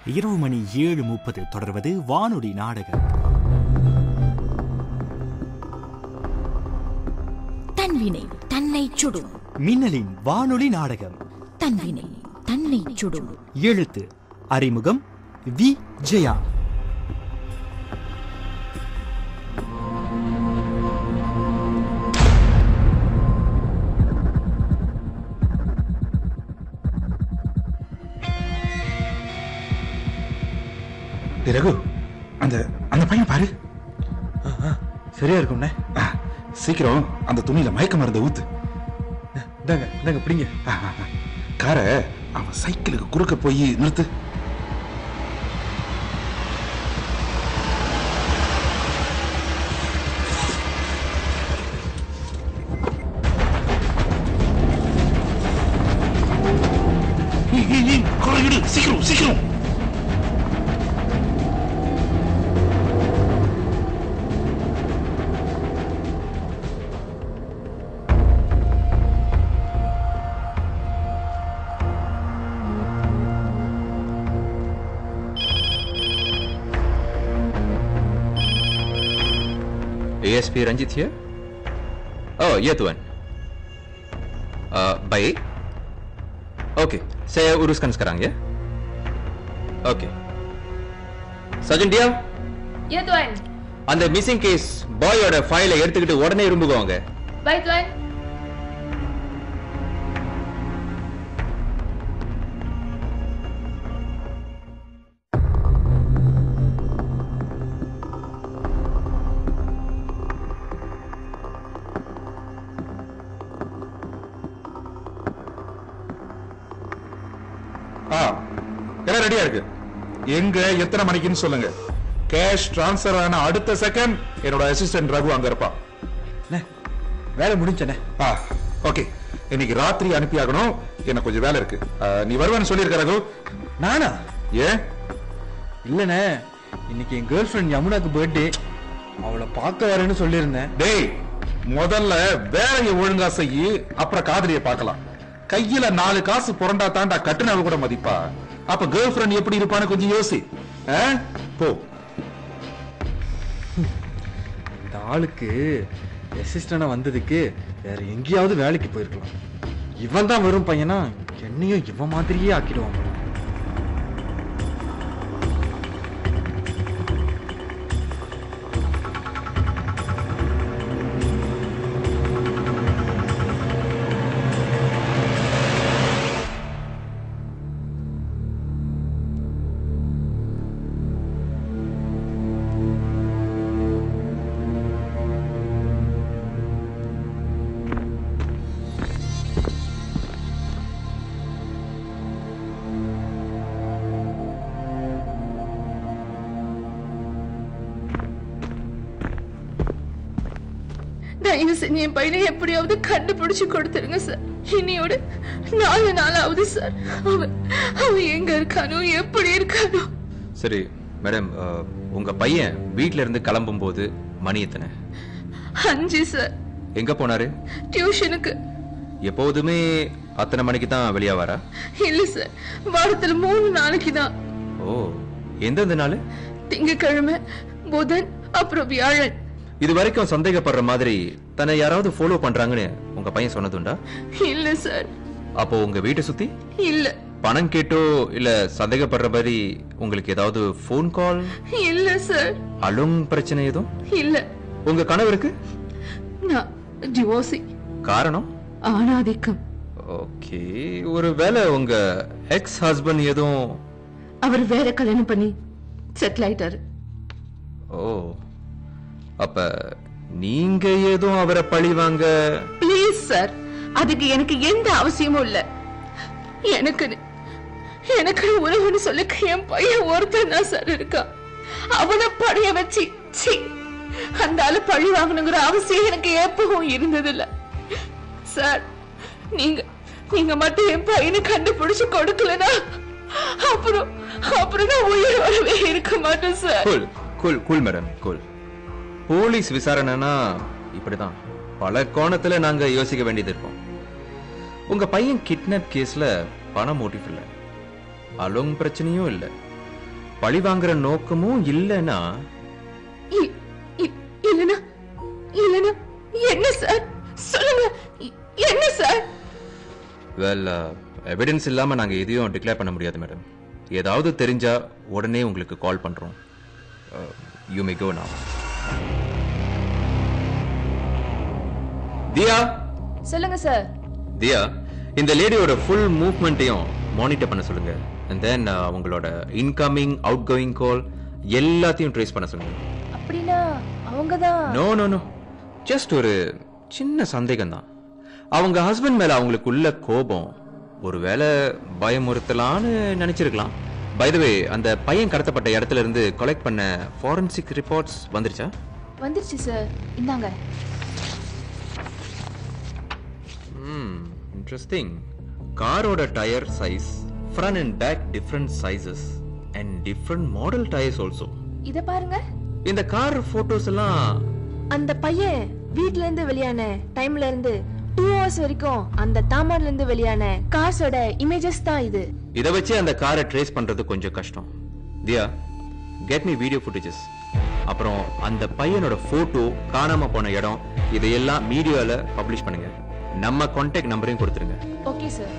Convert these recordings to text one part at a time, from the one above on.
இரவு மணி ஏழு முப்பது தொடர்வது வானொலி நாடகம் தன்வினை தன்னை சுடும் மின்னலின் வானொலி நாடகம் தன்வினை தன்னை சுடும் எழுத்து அறிமுகம் வி ஜெயா டேய் ரகு அந்த அந்த பையன் பாரு சரியா இருக்கும்ண்ணே ஆ, சீக்கிரம் அந்த துணியில மயக்க மருந்தை ஊத்து இந்தாங்க இந்தாங்க பிடிங்க ஆ, ஆ, ஆ. காரை அவன் சைக்கிளுக்கு குறுக்க போய் நிறுத்து ஏய், ஏய், ஏய், காரை எடு, சீக்கிரம் சீக்கிரம் ASP Ranjit here? Oh, ya tuan. Uh, baik. Okey, saya uruskan sekarang ya. Okey. Sergeant Dia, Ya tuan. அந்த மிஸ்ஸிங் கேஸ் பாயோட ஃபைலை எடுத்துக்கிட்டு உடனே இரும்புவாங்க Baik tuan. ஆ எல்லாம் ரெடியா இருக்கு எங்க எத்தனை மணிக்குன்னு சொல்லுங்க கேஷ் டிரான்ஸ்ஃபர் ஆன அடுத்த செகண்ட் என்னோட அசிஸ்டன்ட் ரகு அங்க இருப்பான் அண்ணே வேலை முடிஞ்சண்ணே ஆ ஓகே இன்னைக்கு ராத்திரி அனுப்பி ஆகணும் எனக்கு கொஞ்சம் வேலை இருக்கு ஆ, நீ வருவேன்னு சொல்லியிருக்க ரகு நானா ஏன் இல்லண்ணே இன்னைக்கு என் கேர்ள் ஃப்ரெண்ட் யமுனாக்கு பர்த்டே அவளை பார்க்க வரேன்னு சொல்லியிருந்தேன் டேய் முதல்ல வேலையை ஒழுங்கா செய்யி அப்புறம் காதலியை பார்க்கலாம் கையில நாலு காசு புரண்டா தாண்டா கட்டுனவ கூட மதிப்பா அப்ப கேர்ள் ஃப்ரெண்ட் எப்படி இருப்பான்னு கொஞ்சம் யோசி ஆ? போ இந்த ஆளுக்கு அசிஸ்டண்டா வந்ததுக்கு வேற எங்கேயாவது வேலைக்கு போயிருக்கலாம் இவன் தான் வரும் பையனா என்னையும் இவன் மாதிரியே ஆக்கிடுவான் போல. தயவு செஞ்சு என் பையனை எப்படியாவது கண்டுபிடிச்சு கொடுத்துருங்க சார் இன்னையோட நாலு நாளாவது சார் அவன் அவன் எங்க இருக்கானோ எப்படி இருக்கானோ சரி மேடம் அஹ், உங்க பையன் வீட்ல இருந்து கிளம்பும் போது மணி எத்தனை அஞ்சு சார் எங்க போனாரு டியூஷனுக்கு எப்போதுமே அத்தனை மணிக்கு தான் வெளியாவாரா இல்ல சார் வாரத்துல மூணு நாளைக்கு தான் ஓ எந்தெந்த நாள் திங்கக்கிழமை புதன் அப்புறம் வியாழன் இது வரைக்கும் சந்தேகப்படுற மாதிரி தன்னை யாராவது ஃபாலோ பண்றாங்கன்னு உங்க பையன் சொன்னதுண்டா இல்ல சார் அப்போ உங்க வீட்டை சுத்தி இல்ல பணம் கேட்டோ இல்ல சந்தேகப்படுற மாதிரி உங்களுக்கு ஏதாவது ஃபோன் கால் இல்ல சார் அலுங் பிரச்சனை எதுவும் இல்ல உங்க கணவருக்கு நான் டிவோர்ஸி காரணம் ஆணாதிக்கம் ஓகே ஒருவேளை உங்க எக்ஸ் ஹஸ்பண்ட் எதுவும் அவர் வேற கல்யாணம் பண்ணி செட்டில் ஆயிட்டாரு ஓ அப்ப நீங்க எதுவும் அவரை பழி வாங்க ப்ளீஸ் சார் அதுக்கு எனக்கு எந்த அவசியமும் இல்ல எனக்கு எனக்கு உறவுன்னு சொல்லிக்க என் பையன் ஒருத்தன் தான் சார் இருக்கான் அவனை படைய வச்சு சி அந்த ஆளு பழி வாங்கணுங்கிற அவசியம் எனக்கு எப்பவும் இருந்ததில்ல சார் நீங்க நீங்க மட்டும் என் பையனை கண்டுபிடிச்சு கொடுக்கலனா அப்புறம் அப்புறம் நான் உயிர் வரவே இருக்க மாட்டேன் sir cool cool cool madam cool police விசாரணைனா இப்படிதான் பல கோணத்துல நாங்க யோசிக்க வேண்டியது இருக்கும் உங்க பையன் கிட்னாப் கேஸ்ல பண மோட்டிவ் இல்ல அலோங் பிரச்சனையும் இல்ல பழி வாங்குற நோக்கமும் இல்லைன்னா இ- இ- இல்லனா இல்லனா என்ன சார் சொல்லுங்க இ- என்ன சார் வெல் எவிடன்ஸ் இல்லாம நாங்க எதையும் டிக்ளேர் பண்ண முடியாது மேடம் ஏதாவது தெரிஞ்சா உடனே உங்களுக்கு கால் பண்றோம் யூ மே கோ now தியா சொல்லுங்க சார் தியா இந்த லேடியோட ஃபுல் மூவ்மெண்ட்டையும் மானிட்டர் பண்ண சொல்லுங்க அண்ட் தென் அவங்களோட இன்கமிங் அவுட் கோயிங் கால் எல்லாத்தையும் ட்ரேஸ் பண்ண சொல்லுங்க அப்படின்னா அவங்க தான் நோ நோ நோ ஜஸ்ட் ஒரு சின்ன சந்தேகம் தான் அவங்க ஹஸ்பண்ட் மேல அவங்களுக்கு உள்ள கோபம் ஒருவேளை பயமுறுத்தலான்னு நினைச்சிருக்கலாம் பை வே அந்த பையன் கடத்தப்பட்ட இடத்துல இருந்து கலெக்ட் பண்ண ஃபாரன்சிக் ரிப்போர்ட்ஸ் வந்துருச்சா வந்துருச்சு சார் இந்தாங்க ம் இன்ட்ரெஸ்டிங் காரோட tyre size front and back different sizes and different model tyres also இத பாருங்க இந்த கார் போட்டோஸ் எல்லாம் அந்த பையன் வீட்ல இருந்து வெளியான டைம்ல இருந்து டூ ஹவர்ஸ் வரைக்கும் அந்த தாமான்ல இருந்து வெளியான கார்ஸோட இமேஜஸ் தான் இது இதை வச்சு அந்த காரை ட்ரேஸ் பண்றது கொஞ்சம் கஷ்டம் Dia get me video footages அப்புறம் அந்த பையனோட போட்டோ காணாம போன இடம் இதையெல்லாம் மீடியால பப்ளிஷ் பண்ணுங்க நம்ம கான்டாக்ட் நம்பரையும் கொடுத்துருங்க ஓகே சார்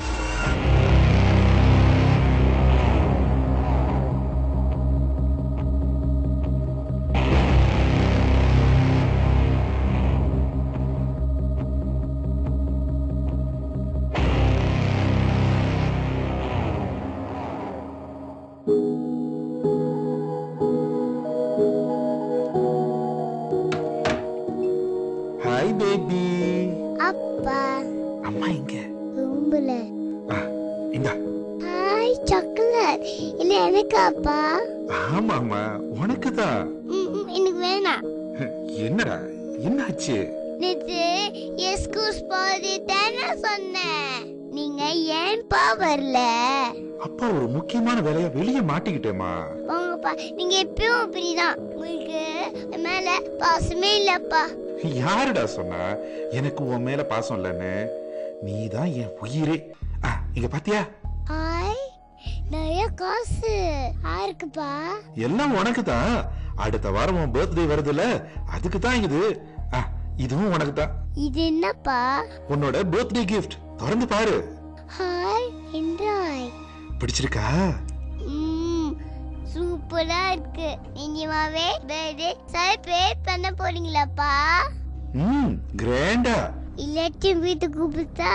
ஹாய் பேபி அப்பா அம்மா இங்க ரூம்ல ஆ, இந்தா ஹாய் சாக்லேட் இல்ல எனக்கு அப்பா ஆமாமா உனக்கு தான் ம், ம், எனக்கு வேணாம் என்னடா என்னாச்சு நேத்து எஸ்கூஸ் போது தானே சொன்னேன் நீங்க ஏன்பா வரல அப்பா ஒரு முக்கியமான வேலையா வெளியே மாட்டிக்கிட்டேமா போங்கப்பா நீங்க எப்பயும் அப்படிதான் உங்களுக்கு என் மேல பாசமே இல்லப்பா யாருடா சொன்னா எனக்கு உன் மேல பாசம் இல்லைன்னு நீ தான் என் உயிரே ஆ, இங்க பாத்தியா ஹாய் நிறைய காசு யாருக்குப்பா எல்லாம் உனக்கு தான் அடுத்த வாரம் உன் பர்த்டே வருதுல அதுக்கு தான் இது ஆ, இதுவும் உனக்கு தான் இது என்னப்பா உன்னோட பர்த்டே கிஃப்ட் திறந்து பாரு ஹாய் என்ஜாய் பிடிச்சிருக்கா ம் சூப்பரா இருக்கு நிஜமாவே பர்த்டே செலிப்ரேட் பண்ண போறீங்களாப்பா ம் கிராண்டா இல்லாட்டி வீட்டுக்கு கூப்பிட்டா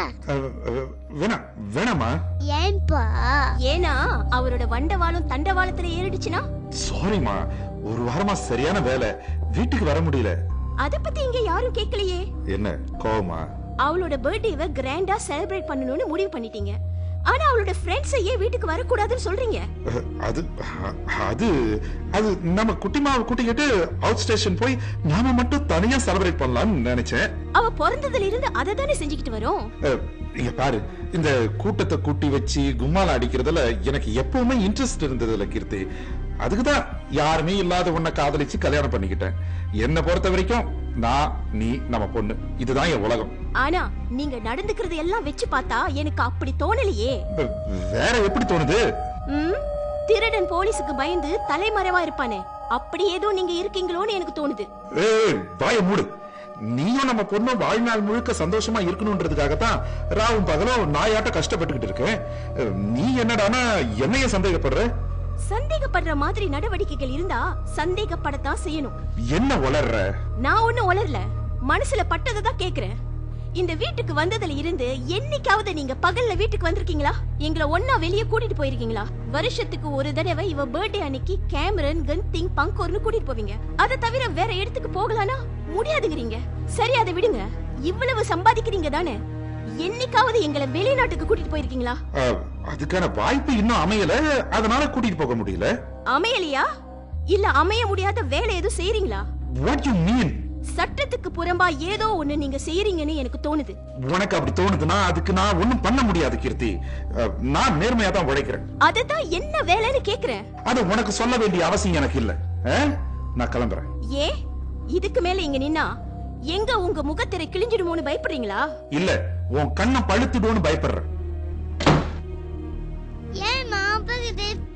வேணாம் வேணாமா ஏன்பா ஏன்னா அவரோட வண்டவாளம் தண்டவாளத்துல ஏறிடுச்சுன்னா சாரிமா ஒரு வாரமா சரியான வேலை வீட்டுக்கு வர முடியல அத பத்தி இங்க யாரும் கேட்கலையே என்ன கோவமா அவளோட பர்த்டேவை கிராண்டா செலிப்ரேட் பண்ணணும்னு முடிவு பண்ணிட்டீங்க ஆனா அவளோட ஃப்ரெண்ட்ஸ் ஏன் வீட்டுக்கு வரக்கூடாதுன்னு சொல்றீங்க அஹ், அது அ- அது அது நம்ம குட்டிமாவை கூட்டிக்கிட்டு அவுட் ஸ்டேஷன் போய் நாம மட்டும் தனியா செலிப்ரேட் பண்ணலாம்னு நினைச்சேன் அவ பிறந்ததுல இருந்து அதை தானே செஞ்சுக்கிட்டு வரோம் அஹ், இங்க பாரு இந்த கூட்டத்தை கூட்டி வச்சு கும்மால அடிக்கிறதுல எனக்கு எப்பவுமே இன்ட்ரெஸ்ட் இருந்ததுல கீர்த்தி அதுக்குதான் யாருமே இல்லாத உன்னை காதலிச்சு கல்யாணம் பண்ணிக்கிட்டேன் என்னை பொறுத்த வரைக்கும் நான் நீ நம்ம பொண்ணு இதுதான் என் உலகம் ஆனா நீங்க நடந்துக்கிறது எல்லாம் வச்சு பார்த்தா எனக்கு அப்படி தோணலையே வே- வேற எப்படி தோணுது ம் திருடன் போலீஸுக்கு பயந்து தலைமறைவா இருப்பானே அப்படி ஏதோ நீங்க இருக்கீங்களோன்னு எனக்கு தோணுது ஏய் வாய மூடு நீயும் நம்ம பொண்ணும் வாழ்நாள் முழுக்க சந்தோஷமா இருக்கணும்ன்றதுக்காகத்தான் ராவும் பகலும் நாயாட்ட கஷ்டப்பட்டுக்கிட்டு இருக்கேன் அஹ், நீ என்னடானா என்னைய சந்தேகப்படுற சந்தேகப்படுற மாதிரி நடவடிக்கைகள் இருந்தா சந்தேகப்படத்தான் செய்யணும் என்ன வளர்ற நான் ஒண்ணும் உளரல மனசுல பட்டதை தான் கேக்குறேன் இந்த வீட்டுக்கு வந்ததுல இருந்து என்னைக்காவது நீங்க பகல்ல வீட்டுக்கு வந்திருக்கீங்களா எங்களை ஒன்னா வெளிய கூட்டிட்டு போயிருக்கீங்களா வருஷத்துக்கு ஒரு தடவை இவ பர்த்டே அன்னைக்கு கேமரன் கன்திங் பங்கோர்னு கூட்டிட்டு போவீங்க அதை தவிர வேற இடத்துக்கு போகலானா முடியாதுங்கிறீங்க சரி அதை விடுங்க இவ்வளவு சம்பாதிக்கிறீங்க தானே என்னைக்காவது எங்களை வெளிநாட்டுக்கு கூட்டிட்டு போயிருக்கீங்களா அஹ், அதுக்கான வாய்ப்பு இன்னும் அமையல அதனால கூட்டிட்டு போக முடியல அமையலையா இல்ல அமைய முடியாத வேலை எதுவும் செய்றீங்களா வாட் யூ மீன் சட்டத்துக்கு புறம்பா ஏதோ ஒண்ணு நீங்க செய்றீங்கன்னு எனக்கு தோணுது உனக்கு அப்படி தோணுதுன்னா அதுக்கு நான் ஒண்ணும் பண்ண முடியாது கீர்த்தி அஹ், நான் நேர்மையா தான் உழைக்கிறேன் அதுதான் என்ன வேலைன்னு கேக்குறேன் அது உனக்கு சொல்ல வேண்டிய அவசியம் எனக்கு இல்ல அஹ்? நான் கிளம்புறேன் ஏன் இதுக்கு மேல இங்க நின்னா எங்க உங்க முகத்திரை கிழிஞ்சிடுமோன்னு பயப்படுறீங்களா இல்ல உன் கண்ணை பழுத்துடும்னு பயப்படுறேன் ஏன் மாப்பா கிட்ட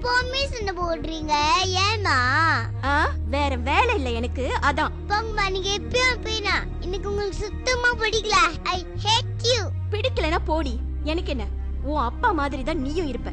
எப்பவுமே சண்டை போடுறீங்க ஏமா ஆ வேற வேலை இல்ல எனக்கு அதான் போங்கம்மா நீங்க எப்பயும் போயினா எனக்கு உங்களுக்கு சுத்தமா பிடிக்கல ஐ ஹேட் யூ பிடிக்கலனா போடி எனக்கு என்ன உன் அப்பா மாதிரி தான் நீயும் இருப்ப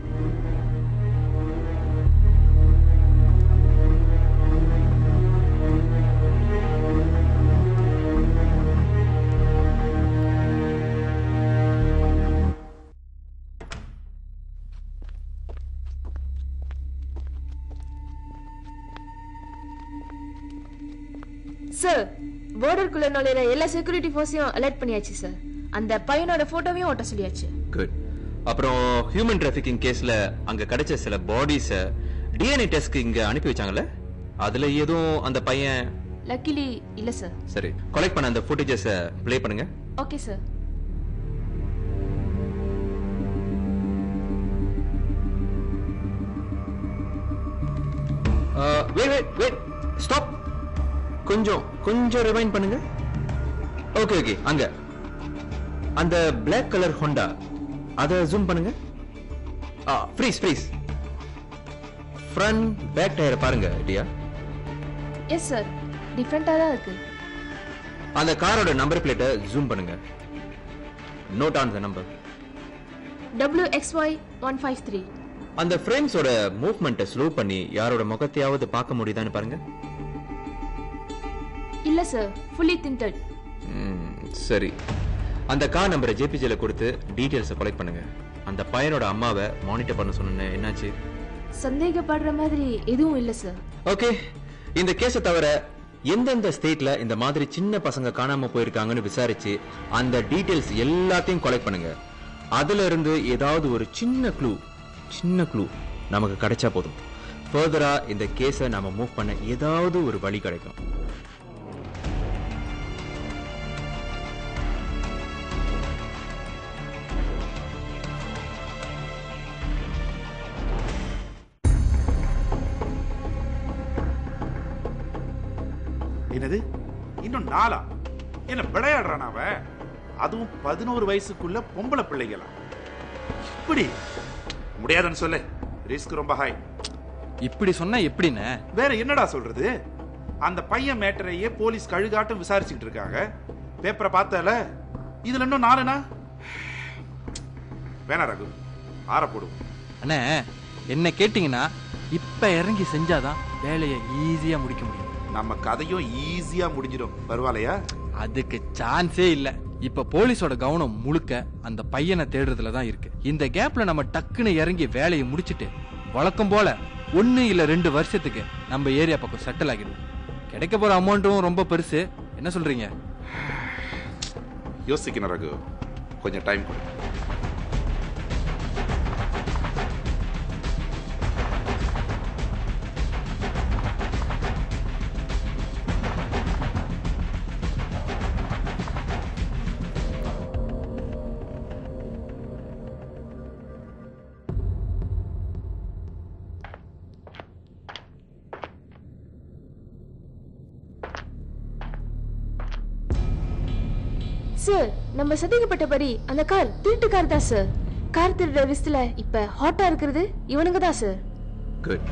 சார் பார்டருக்குள்ள நுழையிற எல்லா செக்யூரிட்டி ஃபோர்ஸையும் அலர்ட் பண்ணியாச்சு சார் அந்த பையனோட போட்டோவையும் ஒட்ட சொல்லியாச்சு குட் அப்புறம் ஹியூமன் டிராஃபிக்கிங் கேஸ்ல அங்க கிடைச்ச சில பாடிஸ டிஎன்ஏ டெஸ்ட்க்கு இங்க அனுப்பி வச்சாங்கல்ல அதுல எதுவும் அந்த பையன் லக்கிலி இல்ல சார் சரி கலெக்ட் பண்ண அந்த ஃபுட்டேஜஸ் ப்ளே பண்ணுங்க okay sir wait wait wait stop கொஞ்சம் கொஞ்சம் ரிவைண்ட் பண்ணுங்க ஓகே ஓகே அங்க அந்த Black கலர் ஹோண்டா அத ஜூம் பண்ணுங்க ஆ freeze freeze front back tyre பாருங்க டியா எஸ் சார் டிஃப்ரெண்டா தான் இருக்கு அந்த காரோட நம்பர் பிளேட்டை ஜூம் பண்ணுங்க note on the number W X Y one five three அந்த ஃப்ரேம்ஸோட மூவ்மெண்ட்டை ஸ்லோ பண்ணி யாரோட முகத்தையாவது பார்க்க முடியுதான்னு பாருங்க இல்ல சார் ஃபுல்லி திண்டட் ம், சரி அந்த கார் நம்பரை ஜேபிஜில கொடுத்து டீடைல்ஸை கலெக்ட் பண்ணுங்க அந்த பையனோட அம்மாவை மானிட்டர் பண்ண சொன்னேன் என்னாச்சு சந்தேகப்படுற மாதிரி எதுவும் இல்ல சார் ஓகே இந்த கேஸை தவிர எந்தெந்த ஸ்டேட்ல இந்த மாதிரி சின்ன பசங்க காணாம போயிருக்காங்கன்னு விசாரிச்சு அந்த டீடைல்ஸ் எல்லாத்தையும் கலெக்ட் பண்ணுங்க அதுல இருந்து ஏதாவது ஒரு சின்ன க்ளூ சின்ன க்ளூ நமக்கு கிடைச்சா போதும் ஃபர்தரா இந்த கேஸை நாம மூவ் பண்ண ஏதாவது ஒரு வழி கிடைக்கும் என்னது இன்னும் நாளா என்ன விளையாடுறான் அவன் அதுவும் பதினோரு வயசுக்குள்ள பொம்பளை பிள்ளைகளா இப்படி முடியாதுன்னு சொல்லு ரிஸ்க் ரொம்ப ஹை இப்படி சொன்னா எப்படிண்ணே வேற என்னடா சொல்றது அந்த பையன் மேட்டரையே போலீஸ் கழுகாட்டம் விசாரிச்சுக்கிட்டு இருக்காங்க பேப்பரை பார்த்தல இதுல இன்னும் நாலுனா வேணா ரகு ஆற போடுவோம் அண்ணே என்ன கேட்டிங்கன்னா இப்ப இறங்கி செஞ்சாதான் வேலையை ஈஸியா முடிக்க முடியும் நம்ம கதையும் ஈஸியா முடிஞ்சிடும் பரவாயில்லையா அதுக்கு சான்ஸே இல்ல இப்ப போலீஸோட கவனம் முழுக்க அந்த பையனை தேடுறதுல தான் இருக்கு இந்த கேப்ல நம்ம டக்குன்னு இறங்கி வேலையை முடிச்சிட்டு வழக்கம் போல ஒன்னு இல்ல ரெண்டு வருஷத்துக்கு நம்ம ஏரியா பக்கம் செட்டில் ஆகிடுவோம் கிடைக்க போற அமௌண்ட்டும் ரொம்ப பெருசு என்ன சொல்றீங்க யோசிக்கணும் ரகு கொஞ்சம் டைம் கொடு சார் நம்ம சந்தேகப்பட்டபடி அந்த கார் திருட்டு கார் தான் சார் கார் திருடுற லிஸ்ட்ல இப்ப ஹாட்டா இருக்கிறது இவனுங்க தான் சார் குட்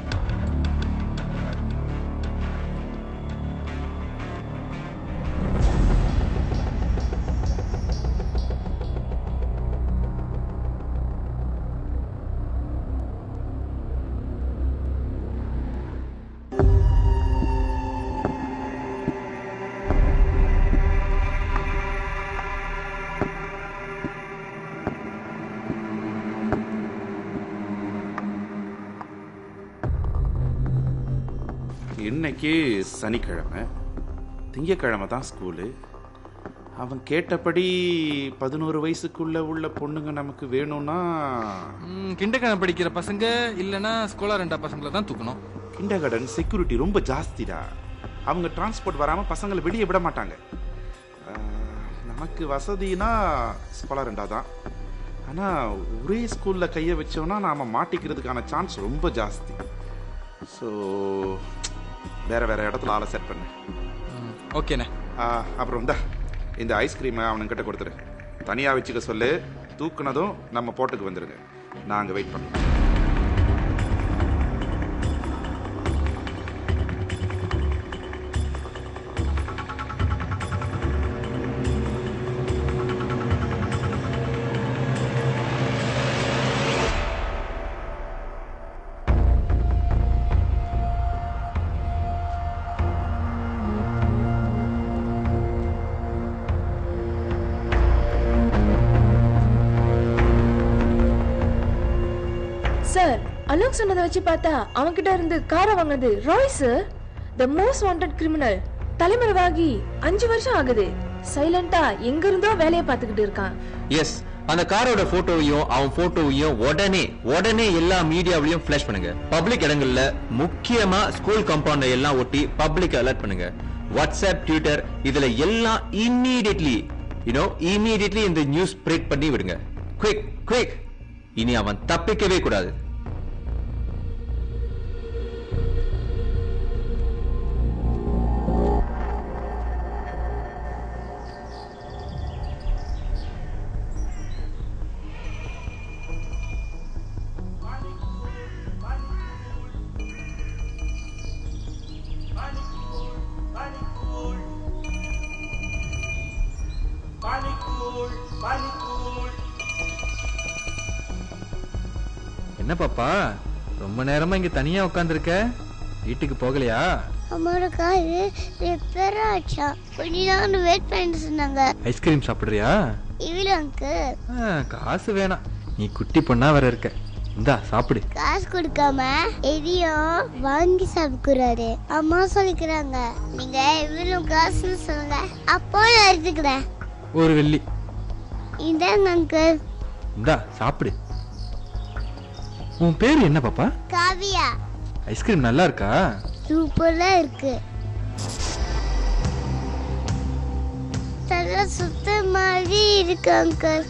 இன்னைக்கு சனிக்கிழமை திங்கக்கிழமை தான் ஸ்கூலு அவன் கேட்டபடி பதினோரு வயசுக்குள்ள உள்ள பொண்ணுங்க நமக்கு வேணும்னா கிண்டக்கணம் படிக்கிற பசங்க இல்லனா ஸ்கோலா ரெண்டா பசங்களை தான் தூக்கணும் கிண்டகடன் செக்யூரிட்டி ரொம்ப ஜாஸ்திடா அவங்க டிரான்ஸ்போர்ட் வராமல் பசங்களை வெளியே விட மாட்டாங்க ஆஹ், நமக்கு வசதினா ஸ்காலர் ரெண்டா தான் ஆனால் ஒரே ஸ்கூலில் கையை வச்சோம்னா நாம் மாட்டிக்கிறதுக்கான சான்ஸ் ரொம்ப ஜாஸ்தி ஸோ வேற வேற இடத்துல ஆளை செட் பண்ணு ஓகேண்ணே ஆஹ், அப்புறம் இந்தா இந்த ஐஸ்கிரீமை அவனுங்கிட்ட கொடுத்துரு தனியாக வச்சுக்க சொல்லு தூக்குனதும் நம்ம போட்டுக்கு வந்துடுங்க நான் அங்கே வெயிட் பண்ணுறேன் அலோக் சொன்னதை வச்சு பார்த்தா அவன்கிட்ட இருந்து காரை வாங்கினது Roy sir the most wanted criminal தலைமறைவாகி அஞ்சு வருஷம் ஆகுது சைலண்டா எங்க இருந்தோ வேலையை பார்த்துக்கிட்டு இருக்கான் எஸ் அந்த காரோட போட்டோவையும் அவன் போட்டோவையும் உடனே உடனே எல்லா மீடியாவிலையும் ஃபிளாஷ் பண்ணுங்க பப்ளிக் இடங்கள்ல முக்கியமா ஸ்கூல் காம்பவுண்ட எல்லாம் ஒட்டி பப்ளிக் அலர்ட் பண்ணுங்க வாட்ஸ்அப் ட்விட்டர் இதுல எல்லாம் இம்மீடியட்லி யூனோ இம்மீடியட்லி இந்த நியூஸ் ஸ்ப்ரெட் பண்ணி விடுங்க குவிக் குவிக் இனி அவன் தப்பிக்கவே கூடாது என்ன பாப்பா ரொம்ப நேரமா இங்க தனியா உட்காந்துருக்க வீட்டுக்கு போகலையா அம்மாவோட காரு ரிப்பேர் ஆச்சா கொஞ்ச நேரம் வெயிட் பண்ணிட்டு சொன்னாங்க ஐஸ்கிரீம் சாப்பிடுறியா இவ்வளோ அங்கிள் ஆ, காசு வேணாம் நீ குட்டி பொண்ணா வேற இருக்க இந்தா சாப்பிடு காசு கொடுக்காம எதையும் வாங்கி சாப்பிடுறாரு அம்மா சொல்லிக்கிறாங்க நீங்க இவ்வளோ காசுன்னு சொல்லுங்க அப்போ நான் எடுத்துக்கிறேன் ஒரு வெள்ளி இந்தாங்க அங்கிள் இந்தா சாப்பிடு உன் பேர் என்ன பாப்பா காவியா ஐஸ்கிரீம் நல்லா இருக்கா சூப்பரா இருக்கு தலை சுத்த மாதிரி இருக்கு அங்கிள்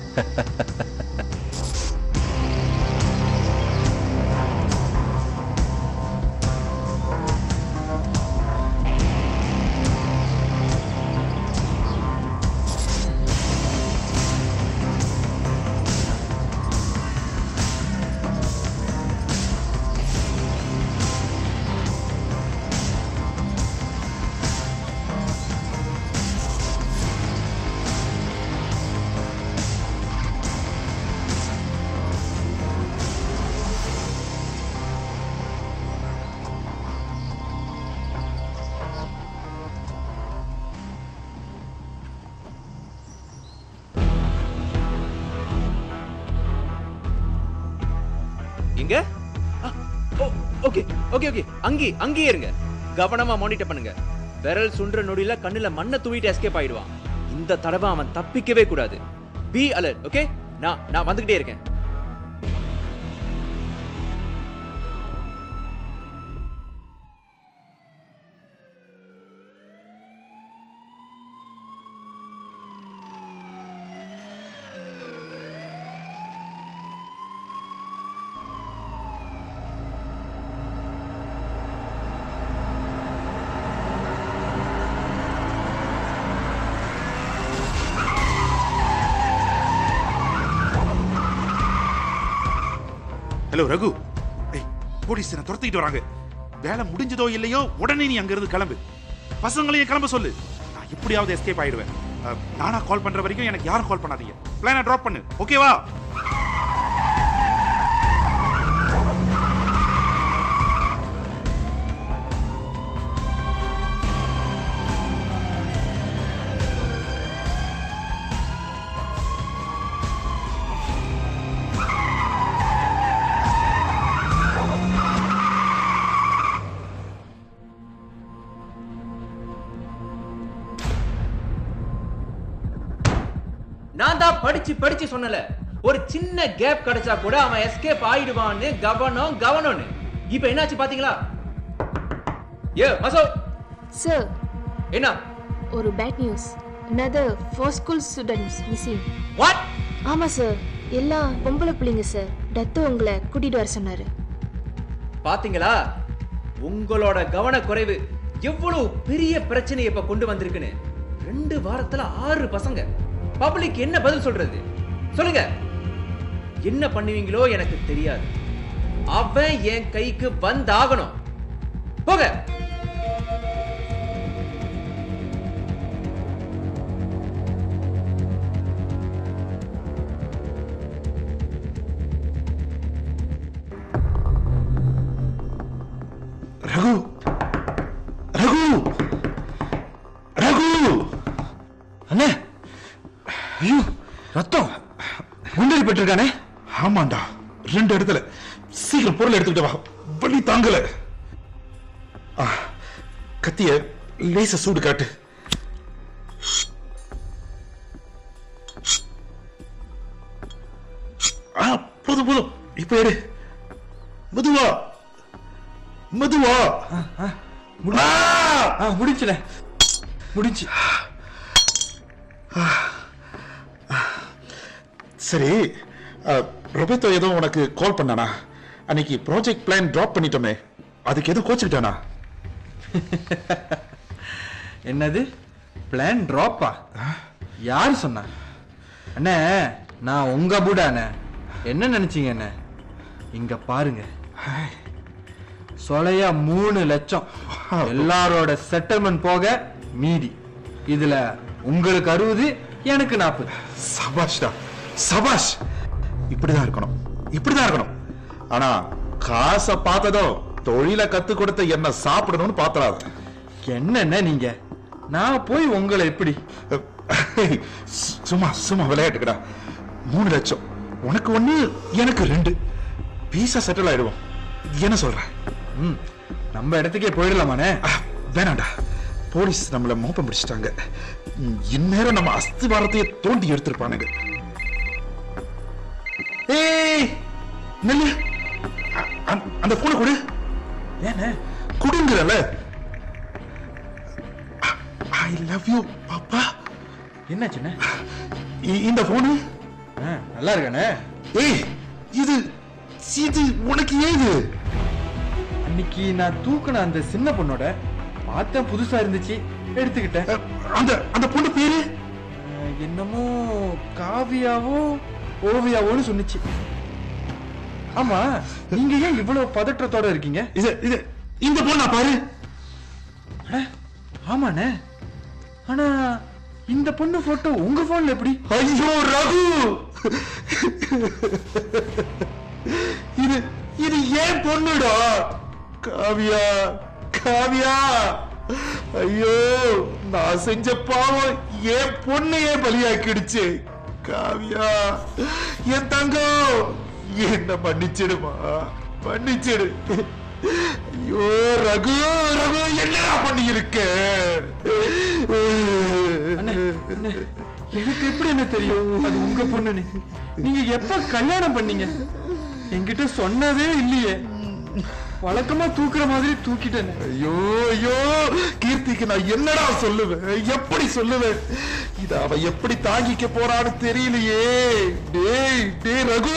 இங்க ஓகே ஓகே ஓகே அங்கே அங்கேயே இருங்க கவனமா மானிட்டர் பண்ணுங்க விரல் சுன்ற நொடியில கண்ணுல மண்ணை தூவிட்டு எஸ்கேப் ஆயிடுவான் இந்த தடவை அவன் தப்பிக்கவே கூடாது பி அலர்ட் ஓகே நான் நான் வந்துகிட்டே இருக்கேன் ஹலோ ரகு ஏய் போலீஸ் என்ன துரத்திக்கிட்டு வராங்க வேலை முடிஞ்சதோ இல்லையோ உடனே நீ அங்கிருந்து கிளம்பு பசங்களையும் கிளம்ப சொல்லு நான் எப்படியாவது எஸ்கேப் ஆயிடுவேன் அஹ், நானா கால் பண்ற வரைக்கும் எனக்கு யாரும் கால் பண்ணாதீங்க பிளானை ட்ராப் பண்ணு ஓகேவா நான் தான் படிச்சு படிச்சு சொன்னல ஒரு சின்ன கேப் கிடைச்சா கூட அவன் எஸ்கேப் ஆயிடுவான்னு கவனம் கவனம்னு இப்ப என்னாச்சு பாத்தீங்களா ஏ மசோ சார் என்ன ஒரு bad news another four school students missing what ஆமா சார் எல்லாம் பொம்பளை பிள்ளைங்க சார் டத்து உங்களை கூட்டிட்டு வர சொன்னாரு பாத்தீங்களா உங்களோட கவனக்குறைவு எவ்வளவு பெரிய பிரச்சனையை இப்ப கொண்டு வந்திருக்குன்னு ரெண்டு வாரத்துல ஆறு பசங்க பப்ளிக் என்ன பதில் சொல்றது சொல்லுங்க என்ன பண்ணுவீங்களோ எனக்கு தெரியாது அவன் என் கைக்கு வந்தாகணும் போக ரகு ரகு ரகு அண்ணே ஐயோ ரத்தம் குண்டடி பெற்றிருக்கானே ஆமாண்டா ரெண்டு இடத்துல சீக்கிரம் பொருளை எடுத்துக்கிட்டு வா வலி தாங்கல ஆ, கத்திய லேச சூடு காட்டு ஆ போதும் போதும் இப்ப எடு மெதுவா மெதுவா ஆ! முடிச்சுல முடிச்சு சரி ரொபேத்தோ ஏதோ உனக்கு கால் பண்ணானா அன்னைக்கு ப்ராஜெக்ட் பிளான் டிராப் பண்ணிட்டோமே அதுக்கு எதுவும் கோச்சுக்கிட்டானா என்னது பிளான் ட்ராப்பா யார் சொன்னா அண்ணே நான் உங்க புடா அண்ணே என்ன நினைச்சீங்க அண்ணே இங்க பாருங்க சொலையா மூணு லட்சம் எல்லாரோட செட்டில்மெண்ட் போக மீதி இதுல உங்களுக்கு அறுபது எனக்கு நாற்பது சபாஷ்டா சபாஷ் இப்படிதான் இருக்கணும் இப்படிதான் இருக்கணும் ஆனா காசை பார்த்ததோ தொழிலை கத்து கொடுத்த என்ன சாப்பிடணும்னு பாத்துறாத என்னண்ணே நீங்க நான் போய் உங்களை எப்படி சு- சும்மா சும்மா விளையாட்டுக்கடா மூணு லட்சம் உனக்கு ஒண்ணு எனக்கு ரெண்டு பீஸா செட்டில் ஆயிடுவோம் என்ன சொல்ற ம் நம்ம இடத்துக்கே போயிடலாமாண்ணே ஆ, வேணாம்டா போலீஸ் நம்மள மோப்பம் பிடிச்சிட்டாங்க ம், இந்நேரம் நம்ம அஸ்திவாரத்தையே தோண்டி எடுத்திருப்பானுங்க ஏய் நெல்லு அ- அந்த- அந்த போனை கொடு ஏண்ணே குடுங்கறல ஐ லவ் யூ பாப்பா என்னாச்சுண்ணே இ- இந்த போனு ஆ, நல்லா இருக்கானே ஏய் இது இது உனக்கு ஏது அன்னைக்கு நான் தூக்குன அந்த சின்ன பொண்ணோட பார்த்தேன் புதுசா இருந்துச்சு எடுத்துக்கிட்டேன் அ, அந்த அந்த பொண்ணு பேரு அஹ், என்னமோ காவியாவோ ஓவியாவோன்னு சொன்னுச்சு ஆமா நீங்க ஏன் இவ்வளவு பதற்றத்தோட இருக்கீங்க இது இது இந்த பொண்ணா பாரு அட, ஆமாண்ணே ஆனா இந்த பொண்ணு போட்டோ உங்க போன்ல எப்படி ஐயோ ரகு இது இது ஏன் பொண்ணுடா காவியா காவியா ஐயோ நான் செஞ்ச பாவம் என் பொண்ணையே பலியாக்கிடுச்சு காவியா என் தங்கம் என்ன மன்னிச்சிடுமா மன்னிச்சிடு ஐயோ ரகு ரகு என்னடா பண்ணியிருக்க அண்ணே, அண்ணே, எனக்கு எப்படி என்ன தெரியும் அது உங்க பொண்ணுன்னு நீங்க எப்ப கல்யாணம் பண்ணீங்க என்கிட்ட சொன்னதே இல்லையே வழக்கமா தூக்குற மாதிரி தூக்கிட்டேன் ஐயோ ஐயோ கீர்த்திக்கு நான் என்னடா சொல்லுவேன் எப்படி சொல்லுவேன் இத அவ எப்படி தாங்கிக்க போறான்னு தெரியலையே டேய் டேய் ரகு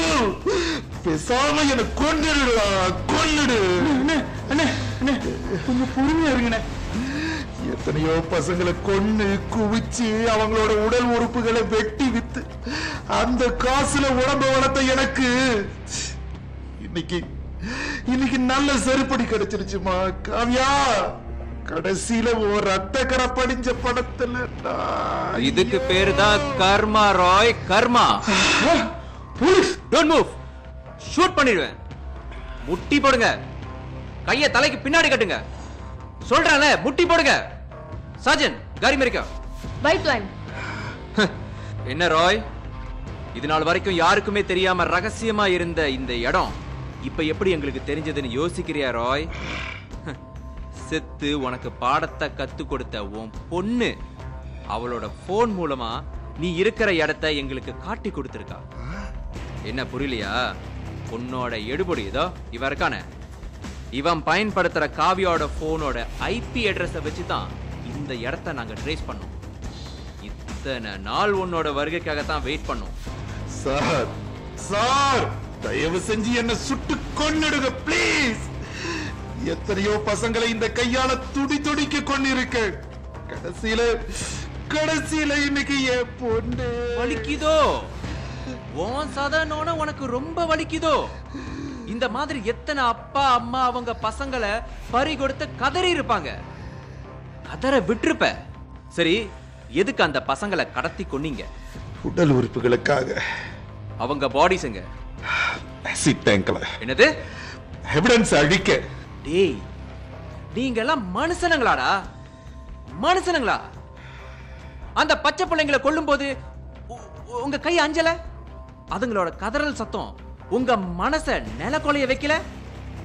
பேசாம என்ன கொன்னுடுடா கொன்னுடு அண்ணே அண்ணே அண்ணே கொஞ்சம் பொறுமையா இருங்கண்ணே எத்தனையோ பசங்களை கொன்னு குவிச்சு அவங்களோட உடல் உறுப்புகளை வெட்டி வித்து அந்த காசுல உடம்ப வளர்த்த எனக்கு இன்னைக்கு இன்னைக்கு நல்ல செருப்படி கிடைச்சிருச்சுமா காவியா கடைசியில ஒரு ரத்த கரை படிஞ்ச படத்துல நான் இதுக்கு பேரு தான் கர்மா ராய் கர்மா போலீஸ் டோன்ட் மூவ் ஷூட் பண்ணிடுவேன் முட்டி போடுங்க கைய தலைக்கு பின்னாடி கட்டுங்க சொல்றேன்ல முட்டி போடுங்க சாஜன் காரி மறிக்க White one. என்ன ராய் இது நாள் வரைக்கும் யாருக்குமே தெரியாம ரகசியமா இருந்த இந்த இடம் இப்ப எப்படி எங்களுக்கு தெரிஞ்சதுன்னு யோசிக்கிறியா ராய் செத்து உனக்கு பாடத்தை கத்து கொடுத்த உன் பொண்ணு அவளோட போன் மூலமா நீ இருக்கிற இடத்த எங்களுக்கு காட்டி கொடுத்திருக்கா என்ன புரியலையா உன்னோட எடுபடி இதோ இவன் இருக்கானே இவன் பயன்படுத்துற காவியோட போனோட ஐபி அட்ரஸ வச்சு தான் இந்த இடத்த நாங்க ட்ரேஸ் பண்ணோம் இத்தனை நாள் உன்னோட வருகைக்காக தான் வெயிட் பண்ணோம் சார் சார் தயவு செஞ்சு என்ன சுட்டு கொன்னுடுங்க ப்ளீஸ் எத்தனையோ பசங்களை இந்த கையால துடி துடிக்க கொண்டிருக்க கடைசியில கடைசியில இன்னைக்கு என் பொண்ணு வலிக்குதோ உன் சதனோட உனக்கு ரொம்ப வலிக்குதோ இந்த மாதிரி எத்தனை அப்பா அம்மா அவங்க பசங்களை பறி கொடுத்து கதறி இருப்பாங்க கதற விட்டுருப்ப சரி எதுக்கு அந்த பசங்களை கடத்தி கொன்னீங்க உடல் உறுப்புகளுக்காக அவங்க பாடிஸுங்க ஆசிட் டேங்க்ல என்னது எவிடன்ஸ் அழிக்க டேய் நீங்க எல்லாம் மனுஷனுங்களாடா மனுஷனுங்களா அந்த பச்சை பிள்ளைங்களை கொல்லும்போது உ- உங்க கை அஞ்சல அதுங்களோட கதறல் சத்தம் உங்க மனச நிலக்கொலைய வைக்கல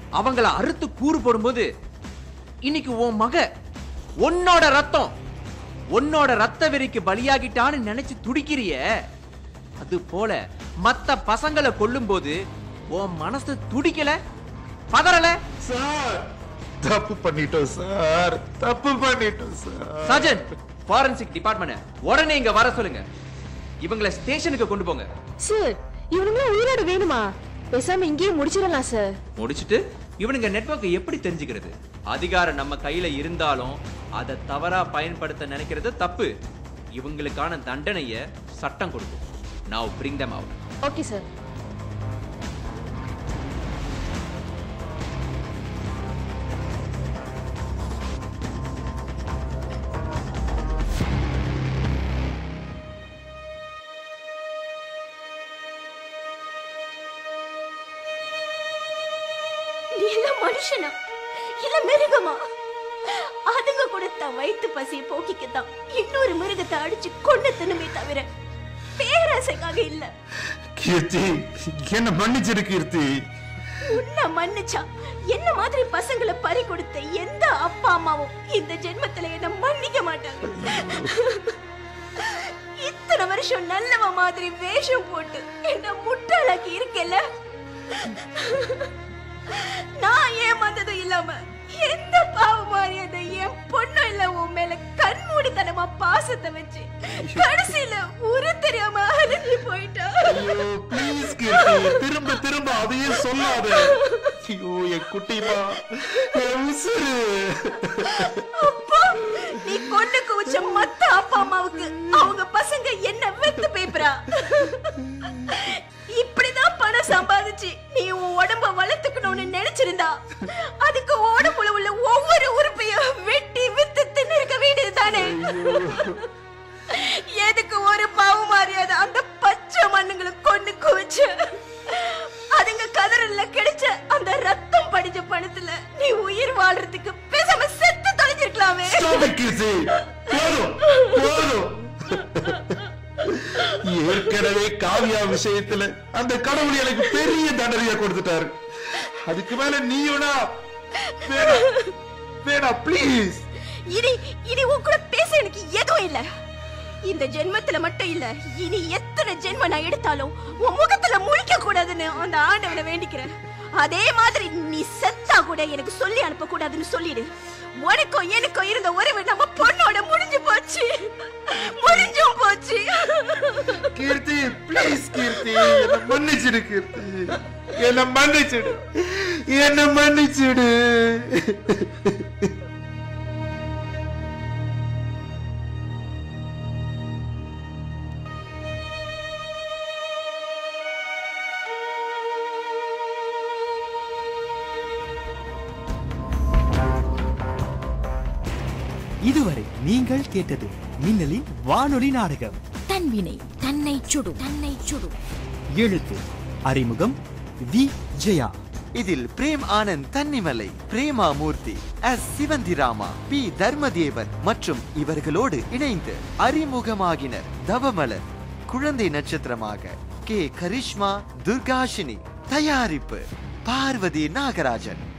அவங்கள அறுத்து கூறு போடும்போது இன்னைக்கு உன் மக உன்னோட ரத்தம் உன்னோட ரத்த வெறிக்கு பலியாகிட்டான்னு நினைச்சு துடிக்கிறிய அது போல மத்த பசங்களை கொல்லும்போது உன் மனசு துடிக்கல பதறல சார் தப்பு பண்ணிட்டோம் சார் தப்பு பண்ணிட்டோம் சார் சஜன் ஃபாரன்சிக் டிபார்ட்மெண்ட் உடனே இங்க வர சொல்லுங்க இவங்களை ஸ்டேஷனுக்கு கொண்டு போங்க சார் இவனுங்களும் உயிரோட வேணுமா பேசாம இங்கேயே முடிச்சிடலாம் சார் முடிச்சிட்டு இவனுங்க நெட்வொர்க் எப்படி தெரிஞ்சுக்கிறது அதிகாரம் நம்ம கையில இருந்தாலும் அதை தவறா பயன்படுத்த நினைக்கிறது தப்பு இவங்களுக்கான தண்டனைய சட்டம் கொடுக்கும் நான் bring them out okay sir நீ எல்லாம் மனுஷனா இல்ல மிருகமா அதுங்க கூட தன் வயிற்று பசியை போக்கிக்கத்தான் இன்னொரு மிருகத்தை அடிச்சு கொண்டு தின்னுமே தவிர பேராசைக்காக இல்ல கீர்த்தி என்ன மன்னிச்சிரு கீர்த்தி உன்னை மன்னிச்சா என்ன மாதிரி பசங்களை பறி கொடுத்த எந்த அப்பா அம்மாவும் இந்த ஜென்மத்துல என்ன மன்னிக்க மாட்டாங்க இத்தனை வருஷம் நல்லவ மாதிரி வேஷம் போட்டு என்ன முட்டாளாக்கி இருக்கல நான் ஏமாந்ததும் இல்லாம எந்த பாவம் அறியாத என் பொண்ணு இல்ல உன் மேல கண்மூடித்தனமா பாசத்தை வச்சு கடைசியில உரு தெரியாம அழிஞ்சு போயிட்டா ஐயோ ப்ளீஸ் கீர்த்தி திரும்ப திரும்ப அதையே சொல்லாத ஐயோ என் குட்டிமா என் உசுரு அப்பா நீ கொண்டு குவிச்ச மத்த அப்பா அம்மாவுக்கு அவங்க பசங்க என்ன வெத்து பேப்பரா இப்படிதான் பணம் சம்பாதிச்சு நீ உன் உடம்ப வளர்த்துக்கணும்னு நினைச்சிருந்தா அதுக்கு உடம்புல உள்ள ஒவ்வொரு உறுப்பையும் வெட்டி வித்து தின்னு இருக்க வேண்டியது தானே எதுக்கு ஒரு பாவம் அறியாத அந்த பச்சை மண்ணுங்களை கொண்டு குவிச்சு அதுங்க கதறல்ல கிடைச்ச அந்த ரத்தம் படிச்ச பணத்துல நீ உயிர் வாழ்றதுக்கு பேசாம செத்து தொலைஞ்சிருக்கலாமே Stop it, கீர்த்தி போதும் போதும் ஏற்கனவே காவியா விஷயத்துல அந்த கடவுள் எனக்கு பெரிய தண்டனையா கொடுத்துட்டாரு அதுக்கு மேல நீயும்னா வேணாம் வேணாம் ப்ளீஸ் இனி இனி உன் கூட பேச எனக்கு எதுவும் இல்ல இந்த ஜென்மத்துல மட்டும் இல்ல இனி எத்தனை ஜென்மம் நான் எடுத்தாலும் உன் முகத்துல முழிக்க கூடாதுன்னு அந்த ஆண்டவனை வேண்டிக்கிறேன் அதே மாதிரி நீ செத்தா கூட எனக்கு சொல்லி அனுப்ப கூடாதுன்னு சொல்லிடு உனக்கும் எனக்கும் இருந்த உறவு நம்ம பொண்ணோட முடிஞ்சு போச்சு முடிஞ்சும் போச்சு கீர்த்தி ப்ளீஸ் கீர்த்தி என்ன மன்னிச்சிடு கீர்த்தி என்ன மன்னிச்சிடு என்ன மன்னிச்சிடு இதுவரை நீங்கள் கேட்டது மின்னலின் வானொலி நாடகம் தன்வினை தன்னை சுடும் தன்னை சுடும் எழுத்து அறிமுகம் வி ஜெயா இதில் பிரேம் ஆனந்த் தன்னிமலை பிரேமா மூர்த்தி எஸ் சிவந்திராமா பி தர்மதேவன் மற்றும் இவர்களோடு இணைந்து அறிமுகமாகினர் தவமலர் குழந்தை நட்சத்திரமாக கே கரிஷ்மா துர்காஷினி தயாரிப்பு பார்வதி நாகராஜன்